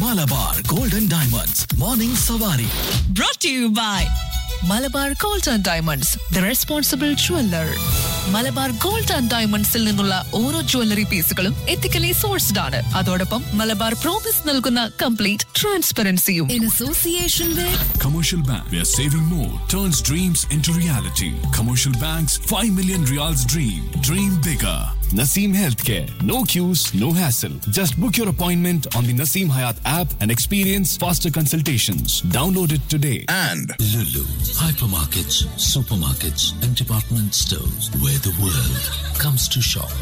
Malabar golden diamonds morning Savari brought to you by Malabar gold and diamonds the responsible jeweller Malabar gold and ഡയമണ്ട്സിൽ നിന്നുള്ള ഓരോ jewellery പീസുകളും ethically sourced ആണ് അതോടൊപ്പം മലബാർ പ്രോമിസ് നൽകുന്ന കംപ്ലീറ്റ് ട്രാൻസ്പെറൻസിയും in association with Commercial Bank, where saving more turns dreams into reality. Commercial Bank's 5 million reals dream. Dream bigger. Naseem Healthcare. No queues, no hassle. Just book your appointment on the Naseem Hayat app and experience faster consultations. Download it today. and Lulu, hypermarkets, supermarkets, and department stores where the world comes to shop.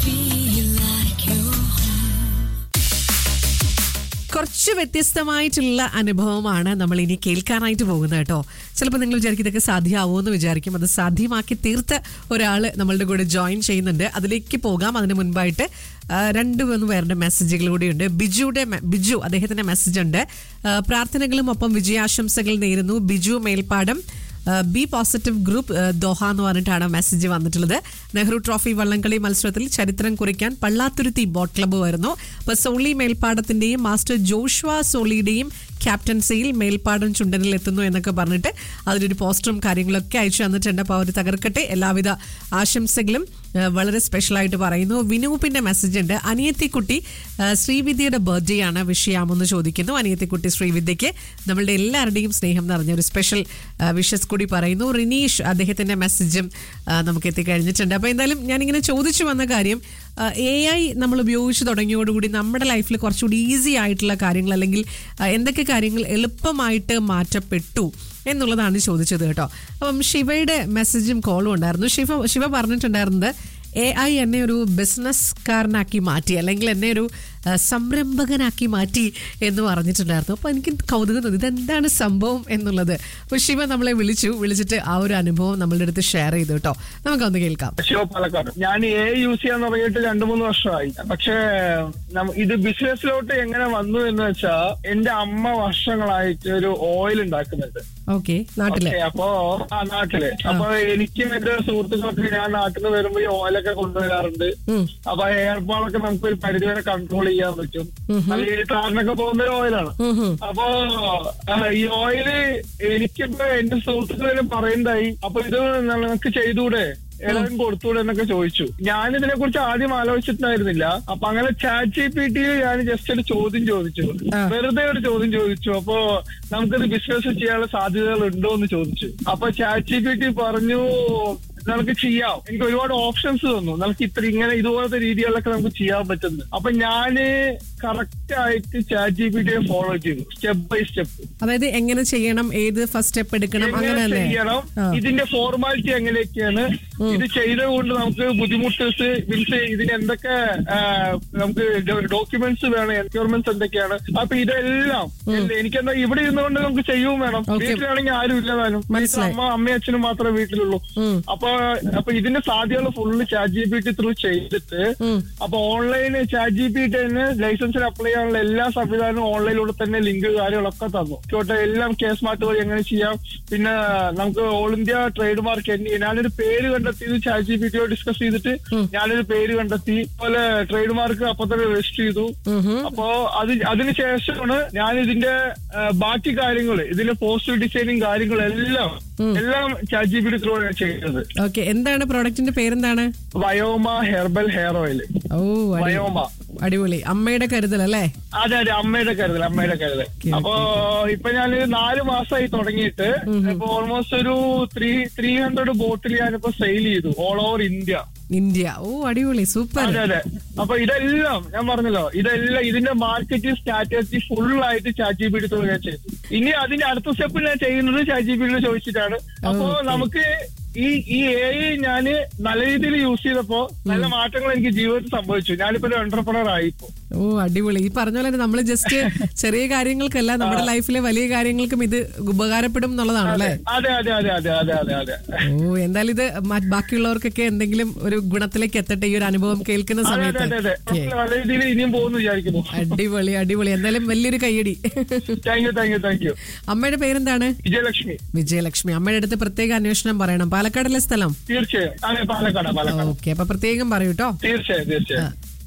കുറച്ച് വ്യത്യസ്തമായിട്ടുള്ള അനുഭവമാണ് നമ്മൾ ഇനി കേൾക്കാനായിട്ട് പോകുന്നത് കേട്ടോ ചിലപ്പോൾ നിങ്ങൾ വിചാരിക്കും ഇതൊക്കെ സാധ്യമാവുമോ എന്ന് വിചാരിക്കും അത് സാധ്യമാക്കി തീർത്ത ഒരാൾ നമ്മളുടെ കൂടെ ജോയിൻ ചെയ്യുന്നുണ്ട് അതിലേക്ക് പോകാം അതിന് മുൻപായിട്ട് ആ, രണ്ട് മൂന്ന് പേരുടെ മെസ്സേജുകൾ കൂടിയുണ്ട് ബിജുയുടെ മെ- ബിജു അദ്ദേഹത്തിന്റെ മെസ്സേജ് ഉണ്ട് ആ, പ്രാർത്ഥനകളും ഒപ്പം വിജയാശംസകൾ നേരുന്നു Biju Melpadam B positive group ഏഹ്, ദോഹ എന്ന് പറഞ്ഞിട്ടാണ് മെസ്സേജ് വന്നിട്ടുള്ളത് നെഹ്റു ട്രോഫി വള്ളംകളി മത്സരത്തിൽ ചരിത്രം കുറിക്കാൻ പള്ളാത്തുരുത്തി ബോട്ട് ക്ലബ്ബ് വരുന്നു അപ്പോൾ സോളി മേൽപ്പാടത്തിന്റെയും മാസ്റ്റർ ജോഷ്വ സോളിയുടെയും ക്യാപ്റ്റൻസിയിൽ മേൽപ്പാടം ചുണ്ടനിൽ എത്തുന്നു എന്നൊക്കെ പറഞ്ഞിട്ട് അതിലൊരു പോസ്റ്ററും കാര്യങ്ങളൊക്കെ അയച്ചു തന്നിട്ടുണ്ട് അപ്പോൾ അവർ തകർക്കട്ടെ എല്ലാവിധ ആശംസകളും ഏഹ്, വളരെ സ്പെഷ്യലായിട്ട് പറയുന്നു വിനൂപിന്റെ മെസ്സേജ് ഉണ്ട് അനിയത്തിക്കുട്ടി ഏഹ്, ശ്രീവിദ്യയുടെ ബർത്ത്ഡേ ആണ് വിഷയാമെന്ന് ചോദിക്കുന്നു അനിയത്തിക്കുട്ടി ശ്രീവിദ്യയ്ക്ക് നമ്മളുടെ എല്ലാവരുടെയും സ്നേഹം നിറഞ്ഞ ഒരു സ്പെഷ്യൽ വിഷസ് കൂടി പറയുന്നു റിനീഷ് അദ്ദേഹത്തിന്റെ മെസ്സേജും ആ, നമുക്ക് എത്തിക്കഴിഞ്ഞിട്ടുണ്ട് അപ്പോൾ എന്തായാലും ഞാനിങ്ങനെ ചോദിച്ചു വന്ന കാര്യം എ ഐ നമ്മൾ ഉപയോഗിച്ച് തുടങ്ങിയോടുകൂടി നമ്മുടെ ലൈഫിൽ കുറച്ചുകൂടി ഈസി ആയിട്ടുള്ള കാര്യങ്ങൾ അല്ലെങ്കിൽ ആ, എന്തൊക്കെ കാര്യങ്ങൾ എളുപ്പമായിട്ട് മാറ്റപ്പെട്ടു എന്നുള്ളതാണ് ചോദിച്ചത് കേട്ടോ അപ്പം ശിവയുടെ മെസ്സേജും കോളും ഉണ്ടായിരുന്നു ശിവ ശിവ പറഞ്ഞിട്ടുണ്ടായിരുന്നത് എ ഐ എന്നെ ഒരു ബിസിനസ്സുകാരനാക്കി മാറ്റി അല്ലെങ്കിൽ എന്നെ ഒരു ആ, സംരംഭകനാക്കി മാറ്റി എന്ന് പറഞ്ഞിട്ടുണ്ടായിരുന്നു അപ്പോൾ എനിക്ക് കൗതുകം തോന്നി ഇതെന്താണ് സംഭവം എന്നുള്ളത് അപ്പോൾ ശിവ നമ്മളെ വിളിച്ചു വിളിച്ചിട്ട് ആ ഒരു അനുഭവം നമ്മളുടെ അടുത്ത് ഷെയർ ചെയ്തു കേട്ടോ നമുക്കൊന്ന് കേൾക്കാം ശിവ പാലക്കാട് ഞാൻ എ യൂസ് ചെയ്യാൻ തുടങ്ങിയിട്ട് രണ്ടു മൂന്ന് വർഷമായി പക്ഷേ നമ്മ- ഇത് ബിസിനസ്സിലോട്ട് എങ്ങനെ വന്നു എന്ന് വെച്ചാ എന്റെ അമ്മ വർഷങ്ങളായിട്ട് ഒരു ഓയിൽ ഉണ്ടാക്കുന്നുണ്ട് ഓക്കെ നാട്ടിലെ ഓക്കേ, അപ്പോ ആ നാട്ടില് അപ്പൊ എനിക്കും എന്റെ സുഹൃത്തുക്കൾക്ക് ഞാൻ നാട്ടിൽ നിന്ന് വരുമ്പോ ഈ ഓയിലൊക്കെ കൊണ്ടുവരാറുണ്ട് അപ്പൊ എയർപോളൊക്കെ നമുക്ക് ഒരു പരിധിവരെ കൺട്രോൾ ചെയ്യാൻ പറ്റും അല്ലെങ്കിൽ കാറിനൊക്കെ പോകുന്ന ഒരു ഓയിലാണ് അപ്പോ ആ, ഈ ഓയില് എനിക്കിപ്പോ എന്റെ സുഹൃത്തുക്കളെ പറയുന്നതായി അപ്പൊ ഇത് നമുക്ക് ചെയ്തൂടെ എല്ലാവരും കൊടുത്തൂടെ എന്നൊക്കെ ചോദിച്ചു ഞാൻ ഇതിനെ കുറിച്ച് ആദ്യം ആലോചിച്ചിട്ടുണ്ടായിരുന്നില്ല അപ്പൊ അങ്ങനെ ചാറ്റ് ജി പി ടിയിൽ ഞാൻ ജസ്റ്റ് ഒരു ചോദ്യം ചോദിച്ചു വെറുതെ ഒരു ചോദ്യം ചോദിച്ചു അപ്പോ നമുക്കിത് ബിസിനസ് ചെയ്യാനുള്ള സാധ്യതകൾ ഉണ്ടോ എന്ന് ചോദിച്ചു അപ്പൊ ചാറ്റ് ജി പി ടി പറഞ്ഞു നമുക്ക് ചെയ്യാം എനിക്ക് ഒരുപാട് ഓപ്ഷൻസ് തന്നു നമുക്ക് ഇത്ര ഇങ്ങനെ ഇതുപോലത്തെ രീതികളിലൊക്കെ നമുക്ക് ചെയ്യാൻ പറ്റുന്നു അപ്പൊ ഞാന് കറക്റ്റ് ആയിട്ട് ചാറ്റ് ജി പി ടിയെ ഫോളോ ചെയ്തു സ്റ്റെപ്പ് ബൈ സ്റ്റെപ്പ് അതായത് എങ്ങനെ ചെയ്യണം ഏത് ഫസ്റ്റ് സ്റ്റെപ്പ് എടുക്കണം അങ്ങനെ എങ്ങനെ അല്ലേ ചെയ്യണം ആ. ഇതിന്റെ ഫോർമാലിറ്റി എങ്ങനെയൊക്കെയാണ് ഇത് ചെയ്തുകൊണ്ട് നമുക്ക് ബുദ്ധിമുട്ട് മീൻസ് ഇതിന് എന്തൊക്കെ ആ, നമുക്ക് ഡോക്യുമെന്റ്സ് വേണം എൻക്വയർമെന്റ്സ് എന്തൊക്കെയാണ് അപ്പൊ ഇതെല്ലാം എല്ലാം- എനിക്കെന്താ ഇവിടെ ഇരുന്നുകൊണ്ട് നമുക്ക് ചെയ്യുകയും വേണം Okay. വീട്ടിലാണെങ്കിൽ ആരും ഇല്ല താനും വീട്ടിൽ മനസ്സിലായി. അമ്മ അമ്മയും അച്ഛനും മാത്രമേ വീട്ടിലുള്ളൂ അപ്പൊ അപ്പൊ ഇതിന്റെ സാധ്യതകൾ full chat G P T through ചെയ്തിട്ട് അപ്പൊ online chat G P T തന്നെ ലൈസൻസിന് അപ്ലൈ ചെയ്യാനുള്ള എല്ലാ സംവിധാനവും ഓൺലൈനിലൂടെ തന്നെ ലിങ്ക് കാര്യങ്ങളൊക്കെ തന്നു ചോട്ടെ എല്ലാം കേസ് മാറ്റ് വഴി എങ്ങനെ ചെയ്യാം പിന്നെ നമുക്ക് ഓൾ ഇന്ത്യ ട്രേഡ് മാർക്ക് എൻ ഞാനൊരു പേര് കണ്ടെത്തിയത് ചാറ്റ് ജി പി ടിയോ ഡിസ്കസ് ചെയ്തിട്ട് ഞാനൊരു പേര് കണ്ടെത്തി അതുപോലെ ട്രേഡ് മാർക്ക് അപ്പൊ തന്നെ രജിസ്റ്റർ ചെയ്തു അപ്പോ അത് അതിനുശേഷമാണ് ഞാൻ ഇതിന്റെ ആ, ബാക്കി കാര്യങ്ങൾ ഇതിന്റെ പോസ്റ്റർ ഡിസൈനിങ് കാര്യങ്ങളെല്ലാം എല്ലാം chat G P T through ചെയ്യുന്നത് ഓക്കെ എന്താണ് പ്രോഡക്റ്റിന്റെ പേരെന്താണ് വയോമ ഹെർബൽ ഹെയർ ഓയിൽ ഓ അടി- വയോമ അടിപൊളി അമ്മയുടെ കരുതൽ അല്ലേ അതെ അതെ അമ്മയുടെ കരുതൽ അമ്മയുടെ കരുതൽ അപ്പോ ഇപ്പൊ ഞാൻ നാല് മാസമായി തുടങ്ങിയിട്ട് ഇപ്പൊ ഓൾമോസ്റ്റ് ഒരു ത്രീ ത്രീ ഹൺഡ്രഡ് ബോട്ടിൽ ഞാനിപ്പോ സെയിൽ ചെയ്തു ഓൾ ഓവർ ഇന്ത്യ ഇന്ത്യ ഓ അടിപൊളി സൂപ്പർ അതെ അതെ അപ്പൊ ഇതെല്ലാം ഞാൻ പറഞ്ഞല്ലോ ഇതെല്ലാം ഇതിന്റെ മാർക്കറ്റിംഗ് സ്ട്രാറ്റജി ഫുൾ ആയിട്ട് ചാറ്റ് ജി പി ടി ഞാൻ ചെയ്തു ഇനി അതിന്റെ അടുത്ത സ്റ്റെപ്പ് ഞാൻ ചെയ്യുന്നത് ചാറ്റ് ജി പി ടി ചോദിച്ചിട്ടാണ് അപ്പോ നമുക്ക് ഈ ഈ എ ഐ ഞാന് നല്ല രീതിയിൽ യൂസ് ചെയ്തപ്പോ നല്ല മാറ്റങ്ങൾ എനിക്ക് ജീവിതത്തിൽ സംഭവിച്ചു ഞാനിപ്പോ ഒരു എന്റർപ്രണർ ആയി ഇപ്പോ ഓ അടിപൊളി ഈ പറഞ്ഞ പോലെ നമ്മൾ ജസ്റ്റ് ചെറിയ കാര്യങ്ങൾക്കല്ല നമ്മുടെ ലൈഫിലെ വലിയ കാര്യങ്ങൾക്കും ഇത് ഉപകാരപ്പെടും എന്നുള്ളതാണ് അല്ലേ അതെ അതെ അതെ അതെ അതെ അതെ അതെ ഓ എന്തായാലും ഇത് മ- ബാക്കിയുള്ളവർക്കൊക്കെ എന്തെങ്കിലും ഒരു ഗുണത്തിലേക്ക് എത്തട്ടെ ഈ ഒരു അനുഭവം കേൾക്കുന്ന അതെ അതെ സമയത്ത് അതെ അതെ Okay. നല്ല രീതിയിൽ ഇനിയും പോകുന്നു വിചാരിക്കുന്നു അടിപൊളി അടിപൊളി എന്തായാലും വലിയൊരു കയ്യടി thank you thank you thank you അമ്മയുടെ പേരെന്താണ് വിജയലക്ഷ്മി വിജയലക്ഷ്മി അമ്മയുടെ അടുത്ത് പ്രത്യേക അന്വേഷണം പറയണം പാലക്കാടിലെ സ്ഥലം തീർച്ചയായും അതെ പാലക്കാട് പാലക്കാട് ഓക്കെ അപ്പൊ പ്രത്യേകം പറയൂ കേട്ടോ തീർച്ചയായും തീർച്ചയായും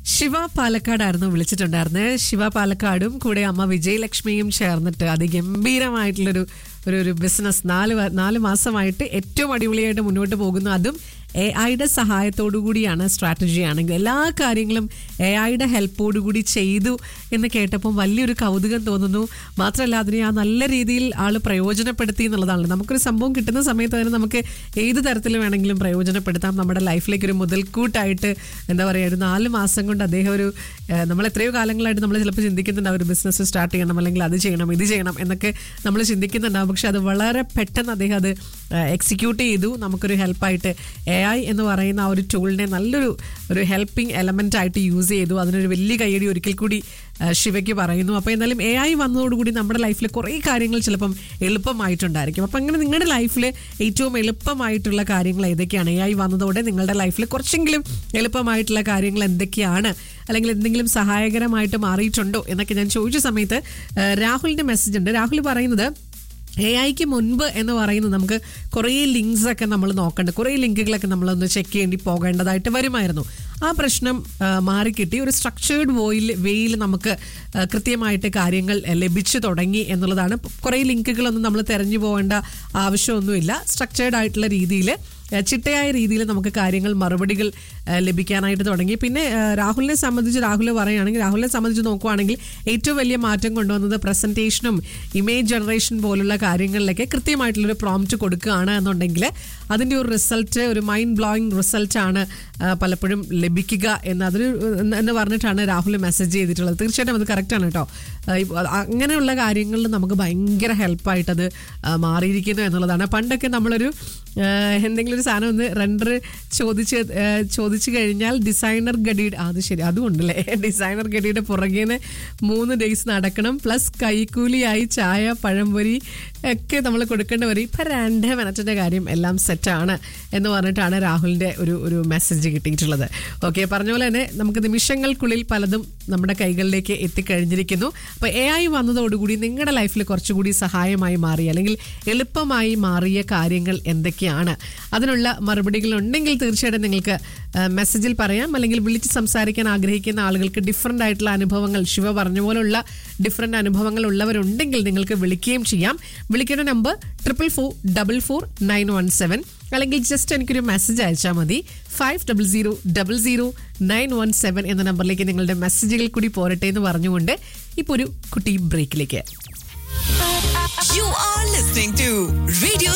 ശിവ പാലക്കാടായിരുന്നു വിളിച്ചിട്ടുണ്ടായിരുന്നത് ശിവ പാലക്കാടും കൂടെ അമ്മ വിജയലക്ഷ്മിയും ചേർന്നിട്ട് അതിഗംഭീരമായിട്ടുള്ളൊരു ഒരു ഒരു ബിസിനസ് നാല് വ- നാല് മാസമായിട്ട് ഏറ്റവും അടിപൊളിയായിട്ട് മുന്നോട്ട് പോകുന്നു അതും എ ഐയുടെ സഹായത്തോടു കൂടിയാണ് സ്ട്രാറ്റജി ആണെങ്കിൽ എല്ലാ കാര്യങ്ങളും എ ഐയുടെ ഹെൽപ്പോടു കൂടി ചെയ്തു എന്ന് കേട്ടപ്പോൾ വലിയൊരു കൗതുകം തോന്നുന്നു മാത്രമല്ല അതിനെ ആ നല്ല രീതിയിൽ ആള് പ്രയോജനപ്പെടുത്തി എന്നുള്ളതാണ് നമുക്കൊരു സംഭവം കിട്ടുന്ന സമയത്ത് അതിനെ നമുക്ക് ഏത് തരത്തിൽ വേണമെങ്കിലും പ്രയോജനപ്പെടുത്താം നമ്മുടെ ലൈഫിലേക്ക് ഒരു മുതൽക്കൂട്ടായിട്ട് എന്താ പറയുക ഒരു നാല് മാസം കൊണ്ട് അദ്ദേഹം ഒരു ഏഹ്, നമ്മൾ എത്രയോ കാലങ്ങളായിട്ട് നമ്മൾ ചിലപ്പോൾ ചിന്തിക്കുന്നുണ്ടാവും ഒരു ബിസിനസ് സ്റ്റാർട്ട് ചെയ്യണം അല്ലെങ്കിൽ അത് ചെയ്യണം ഇത് ചെയ്യണം എന്നൊക്കെ നമ്മൾ ചിന്തിക്കുന്നുണ്ടാവും പക്ഷെ അത് വളരെ പെട്ടെന്ന് അദ്ദേഹം അത് എക്സിക്യൂട്ട് ചെയ്തു നമുക്കൊരു ഹെൽപ്പായിട്ട് എ ഐ എന്ന് പറയുന്ന ആ ഒരു ടൂളിനെ നല്ലൊരു ഒരു ഹെൽപ്പിംഗ് എലമെന്റ് ആയിട്ട് യൂസ് ചെയ്തു അതിനൊരു വലിയ കൈയടി ഒരിക്കൽ കൂടി ആ, ശിവയ്ക്ക് പറയുന്നു അപ്പോൾ എന്നാലും എ ഐ വന്നതോടുകൂടി നമ്മുടെ ലൈഫിൽ കുറേ കാര്യങ്ങൾ ചിലപ്പം എളുപ്പമായിട്ടുണ്ടായിരിക്കും അപ്പം അങ്ങനെ നിങ്ങളുടെ ലൈഫിൽ ഏറ്റവും എളുപ്പമായിട്ടുള്ള കാര്യങ്ങൾ ഏതൊക്കെയാണ് എ ഐ വന്നതോടെ നിങ്ങളുടെ ലൈഫിൽ കുറച്ചെങ്കിലും എളുപ്പമായിട്ടുള്ള കാര്യങ്ങൾ എന്തൊക്കെയാണ് അല്ലെങ്കിൽ എന്തെങ്കിലും സഹായകരമായിട്ട് മാറിയിട്ടുണ്ടോ എന്നൊക്കെ ഞാൻ ചോദിച്ച സമയത്ത് ആ, രാഹുലിന്റെ മെസ്സേജ് ഉണ്ട് രാഹുൽ പറയുന്നത് എ ഐക്ക് മുൻപ് എന്ന് പറയുന്നത് നമുക്ക് കുറേ ലിങ്ക്സ് ഒക്കെ നമ്മൾ നോക്കേണ്ട കുറേ ലിങ്കുകളൊക്കെ നമ്മളൊന്ന് ചെക്ക് ചെയ്യേണ്ടി പോകേണ്ടതായിട്ട് വരുമായിരുന്നു ആ പ്രശ്നം ആ, മാറിക്കിട്ടി ഒരു സ്ട്രക്ചേർഡ് വോയിൽ വേയിൽ നമുക്ക് ആ, കൃത്യമായിട്ട് കാര്യങ്ങൾ ആ, ലഭിച്ചു തുടങ്ങി എന്നുള്ളതാണ് കുറേ ലിങ്കുകളൊന്നും നമ്മൾ തിരഞ്ഞു പോകേണ്ട ആവശ്യമൊന്നുമില്ല സ്ട്രക്ചേർഡ് ആയിട്ടുള്ള രീതിയിൽ ആ, ചിട്ടയായ രീതിയിൽ നമുക്ക് കാര്യങ്ങൾ മറുപടികൾ ആ, ലഭിക്കാനായിട്ട് തുടങ്ങി പിന്നെ ആ, രാഹുലിനെ സംബന്ധിച്ച് രാഹുൽ പറയുകയാണെങ്കിൽ രാഹുലിനെ സംബന്ധിച്ച് നോക്കുവാണെങ്കിൽ ഏറ്റവും വലിയ മാറ്റം കൊണ്ടുവന്നത് പ്രസന്റേഷനും ഇമേജ് ജനറേഷൻ പോലുള്ള കാര്യങ്ങളിലൊക്കെ കൃത്യമായിട്ടുള്ളൊരു പ്രോംപ്റ്റ് കൊടുക്കുകയാണ് എന്നുണ്ടെങ്കിൽ അതിൻ്റെ ഒരു റിസൾട്ട് ഒരു മൈൻഡ് ബ്ലോയിങ് റിസൾട്ടാണ് പലപ്പോഴും ലഭിക്കുക എന്ന് അതൊരു എന്ന് എന്ന് പറഞ്ഞിട്ടാണ് രാഹുൽ മെസ്സേജ് ചെയ്തിട്ടുള്ളത് തീർച്ചയായിട്ടും അത് കറക്റ്റാണ് കേട്ടോ ആ, ഇപ്പ- അങ്ങനെയുള്ള കാര്യങ്ങളിൽ നമുക്ക് ഭയങ്കര ഹെൽപ്പായിട്ട് അത് ആ, മാറിയിരിക്കുന്നു എന്നുള്ളതാണ് പണ്ടൊക്കെ നമ്മളൊരു ആ, എന്തെങ്കിലും ഒരു സാധനം ഒന്ന് റെൻഡർ ചോദിച്ച് ആ, ചോദിച്ചു കഴിഞ്ഞാൽ ഡിസൈനർ ഗഡിയുടെ ആ, അത് ശരി അതുകൊണ്ടല്ലേ ഡിസൈനർ ഗഡിയുടെ പുറകേന്ന് മൂന്ന് ഡേയ്സ് നടക്കണം പ്ലസ് കൈക്കൂലിയായി ചായ പഴംപൊരി ഒക്കെ നമ്മൾ കൊടുക്കേണ്ടി വരും ഇപ്പം രണ്ട് മിനിറ്റിൻ്റെ കാര്യം എല്ലാം സെറ്റാണ് എന്ന് പറഞ്ഞിട്ടാണ് രാഹുലിൻ്റെ ഒരു ഒരു മെസ്സേജ് കിട്ടിയിട്ടുള്ളത് ഓക്കെ പറഞ്ഞ പോലെ തന്നെ നമുക്ക് നിമിഷങ്ങൾക്കുള്ളിൽ പലതും നമ്മുടെ കൈകളിലേക്ക് എത്തിക്കഴിഞ്ഞിരിക്കുന്നു അപ്പോൾ എ ഐ വന്നതോടുകൂടി നിങ്ങളുടെ ലൈഫിൽ കുറച്ചുകൂടി സഹായമായി മാറി അല്ലെങ്കിൽ എളുപ്പമായി മാറിയ കാര്യങ്ങൾ എന്തൊക്കെയാണ് അതിനുള്ള മറുപടികൾ ഉണ്ടെങ്കിൽ തീർച്ചയായിട്ടും നിങ്ങൾക്ക് ആ, മെസ്സേജിൽ പറയാം അല്ലെങ്കിൽ വിളിച്ച് സംസാരിക്കാൻ ആഗ്രഹിക്കുന്ന ആളുകൾക്ക് ഡിഫറെൻ്റ് ആയിട്ടുള്ള അനുഭവങ്ങൾ ശിവ പറഞ്ഞ പോലുള്ള ഡിഫറെൻ്റ് അനുഭവങ്ങൾ ഉള്ളവരുണ്ടെങ്കിൽ നിങ്ങൾക്ക് വിളിക്കുകയും ചെയ്യാം വിളിക്കേണ്ട number triple four double four nine one seven അല്ലെങ്കിൽ ജസ്റ്റ് എനിക്കൊരു മെസ്സേജ് അയച്ചാൽ മതി five double zero double zero nine one seven എന്ന നമ്പറിലേക്ക് നിങ്ങളുടെ മെസ്സേജുകൾ കൂടി പോരട്ടെ എന്ന് പറഞ്ഞുകൊണ്ട് ഇപ്പോൾ ഒരു കുട്ടി ബ്രേക്കിലേക്ക് You are listening to Radio